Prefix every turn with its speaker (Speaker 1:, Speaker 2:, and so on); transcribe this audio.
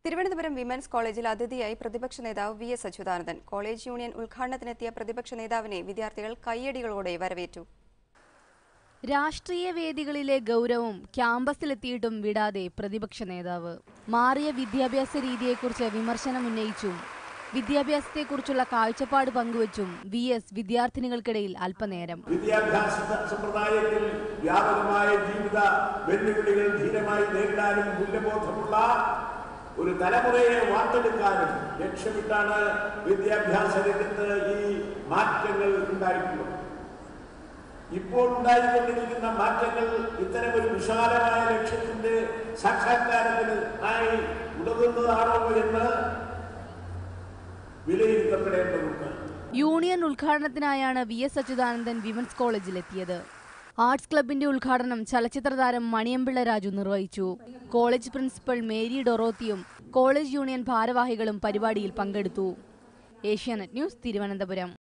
Speaker 1: Thiruvananthapuram women's കോളേജിൽ അതിഥിയായി പ്രതിപക്ഷ നേതാവ് V S Achuthanandan college union ഉദ്ഘാടനത്തിനെത്തിയ പ്രതിപക്ഷ നേതാവിനെ വിദ്യാർത്ഥികൾ കയ്യടികളോടെ വരവേറ്റു
Speaker 2: രാഷ്ട്രീയ വേദികളിലെ ഗൗരവം ക്യാമ്പസിലെത്തിയിട്ടും വിടാതെ പ്രതിപക്ഷ നേതാവ് മാറിയ വിദ്യാഭ്യാസ രീതിയെക്കുറിച്ച് വിമർശനം ഉന്നയിച്ചും വിദ്യാഭ്യാസത്തെക്കുറിച്ചുള്ള കാഴ്ചപ്പാട് പങ്കുവച്ചും വി എസ് വിദ്യാർത്ഥിനികൾക്കിടയിൽ അല്പനേരം
Speaker 3: വിദ്യാഭ്യാസ സമ്പ്രദായത്തിൽ വ്യാപകമായ ജീവിത വെല്ലുവിളികൾ ധീരമായി നേരിടാനും മൂല്യബോധമുള്ള ഒരു തലമുറയെ വാർത്തെടുക്കാനും ലക്ഷ്യമിട്ടാണ് വിദ്യാഭ്യാസ രംഗത്ത് ഈ മാറ്റങ്ങൾ ഉണ്ടായിട്ടുള്ളത് ഇപ്പോൾ ഉണ്ടായിക്കൊണ്ടിരിക്കുന്ന മാറ്റങ്ങൾ ഇത്തരമൊരു വിശാലമായ ലക്ഷ്യത്തിന്റെ സാക്ഷാത്കാരത്തിന് ആയി ഉതകുന്നതാണോ എന്ന് വിലയിരുത്തപ്പെടേണ്ടതുണ്ട്
Speaker 2: യൂണിയൻ ഉദ്ഘാടനത്തിനായാണ് വി എസ് അച്യുതാനന്ദൻ വിമൻസ് കോളേജിലെത്തിയത് ആർട്സ് ക്ലബിന്റെ ഉദ്ഘാടനം ചലച്ചിത്ര താരം മണിയമ്പിള്ള രാജു നിർവഹിച്ചു കോളേജ് പ്രിൻസിപ്പൽ മേരി ഡൊറോത്തിയും കോളേജ് യൂണിയൻ ഭാരവാഹികളും പരിപാടിയിൽ പങ്കെടുത്തു ഏഷ്യാനെറ്റ് ന്യൂസ് തിരുവനന്തപുരം